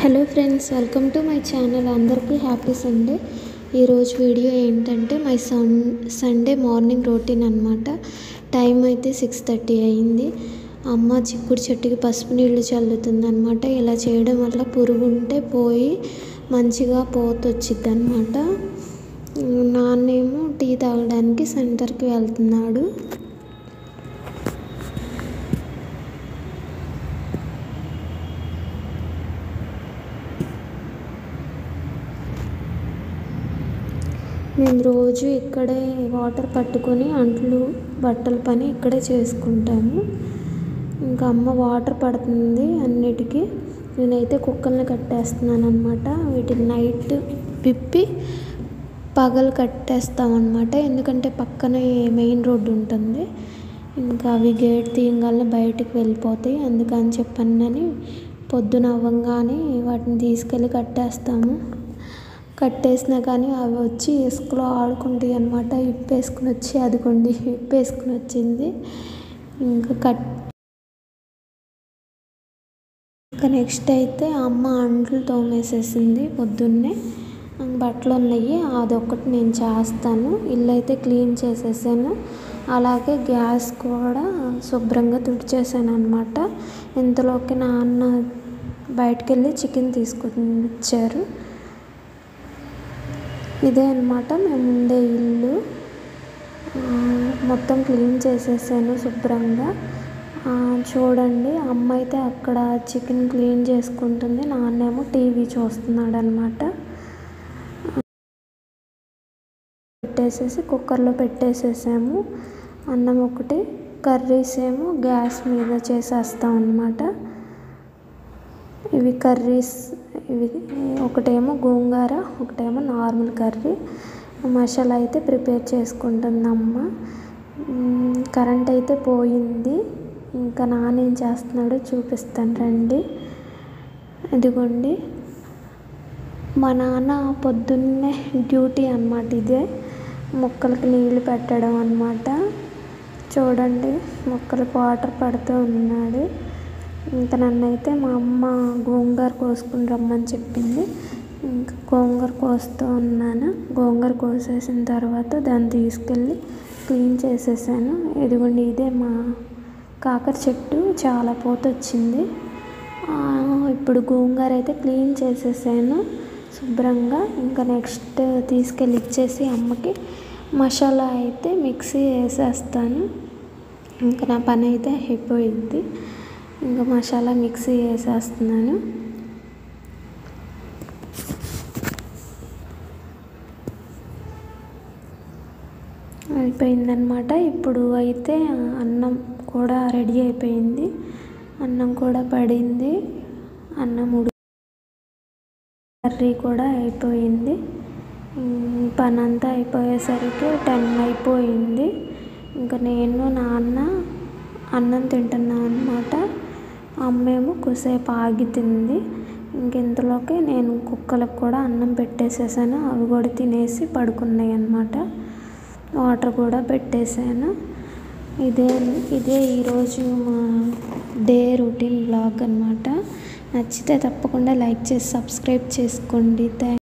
hello friends welcome to my channel అందరికీ happy Sunday ఈరోజు video ఏంటంటే my sun Sunday morning routine అనమాట time అయితే సిక్స్ థర్టీ అయింది అమ్మ చిక్కుడు చెట్టుకి పసుపు నీళ్లు చల్లుతుంది అనమాట ఇలా చేయడం వల్ల పురుగు ఉంటే పోయి మంచిగా పోత వచ్చింది అనమాట నాన్నేమో టీ తాగడానికి సెంటర్కి వెళ్తున్నాడు మేము రోజు ఇక్కడే వాటర్ పట్టుకొని అంట్లు బట్టల పని ఇక్కడే చేసుకుంటాము ఇంకా అమ్మ వాటర్ పడుతుంది అన్నిటికీ నేనైతే కుక్కల్ని కట్టేస్తున్నాను అనమాట వీటిని నైట్ విప్పి పగలు కట్టేస్తాం అనమాట ఎందుకంటే పక్కనే మెయిన్ రోడ్డు ఉంటుంది ఇంకా అవి గేట్ తీయగానే బయటికి వెళ్ళిపోతాయి అందుకని చెప్పని పొద్దున అవ్వగానే వాటిని తీసుకెళ్ళి కట్టేస్తాము కట్టేసినా కానీ అవి వచ్చి ఇసుకలో ఆడుకుంటాయి అనమాట ఇప్పేసుకుని వచ్చి అదిగోండి ఇప్పేసుకుని వచ్చింది ఇంకా కట్ ఇంకా నెక్స్ట్ అయితే అమ్మ అంట్లు తోమేసేసింది పొద్దున్నే బట్టలు ఉన్నాయి అదొకటి నేను చేస్తాను ఇల్లు అయితే క్లీన్ చేసేసాను అలాగే గ్యాస్ కూడా శుభ్రంగా తుడిచేసాను అనమాట ఇంతలోకి నాన్న బయటకు వెళ్ళి చికెన్ తీసుకొని వచ్చారు ఇదే అనమాట మేము ఉండే ఇల్లు మొత్తం క్లీన్ చేసేసాను శుభ్రంగా చూడండి అమ్మ అయితే అక్కడ చికెన్ క్లీన్ చేసుకుంటుంది నాన్నేమో టీవీ చూస్తున్నాడు అనమాట పెట్టేసేసి కుక్కర్లో పెట్టేసేసాము అన్నం ఒకటి కర్రీస్ ఏమో గ్యాస్ మీద చేసేస్తాం అనమాట ఇవి కర్రీస్ ఇవి ఒకటేమో గోంగూర ఒకటేమో నార్మల్ కర్రీ మసాలా అయితే ప్రిపేర్ చేసుకుంటుంది అమ్మ కరెంట్ అయితే పోయింది ఇంకా నాన్న ఏం చేస్తున్నాడో చూపిస్తాను రండి ఇదిగోండి మా నాన్న పొద్దున్నే డ్యూటీ అనమాట ఇదే మొక్కలకి నీళ్ళు పెట్టడం అనమాట చూడండి మొక్కలకు వాటర్ పడుతూ ఉన్నాడు ఇంకా నన్నైతే మా అమ్మ గోంగూర కోసుకుని రమ్మని చెప్పింది ఇంకా గోంగూర కోస్తూ ఉన్నాను గోంగూర కోసేసిన తర్వాత దాన్ని తీసుకెళ్ళి క్లీన్ చేసేసాను ఇదిగోండి ఇదే మా కాకర చెట్టు చాలా పూత వచ్చింది ఇప్పుడు గోంగూర అయితే క్లీన్ చేసేసాను శుభ్రంగా ఇంకా నెక్స్ట్ తీసుకెళ్ళి ఇచ్చేసి అమ్మకి మసాలా అయితే మిక్సీ వేసేస్తాను ఇంకా నా పని అయితే అయిపోయింది ఇంకా మసాలా మిక్సీ వేసేస్తున్నాను అయిపోయిందనమాట ఇప్పుడు అయితే అన్నం కూడా రెడీ అయిపోయింది అన్నం కూడా పడింది అన్నం ఉడి కర్రీ కూడా అయిపోయింది పని అంతా అయిపోయేసరికి టెన్ అయిపోయింది ఇంకా నేను నాన్న అన్నం తింటున్నాను అనమాట అమ్మేమో కొద్దిసేపు ఆగి తింది ఇంకెంతలోకి నేను కుక్కలకు కూడా అన్నం పెట్టేసేసాను అవి కూడా తినేసి పడుకున్నాయి అన్నమాట వాటర్ కూడా పెట్టేశాను ఇదే ఇదే ఈరోజు మా డే రొటీన్ బ్లాగ్ అనమాట నచ్చితే తప్పకుండా లైక్ చేసి సబ్స్క్రైబ్ చేసుకోండి థ్యాంక్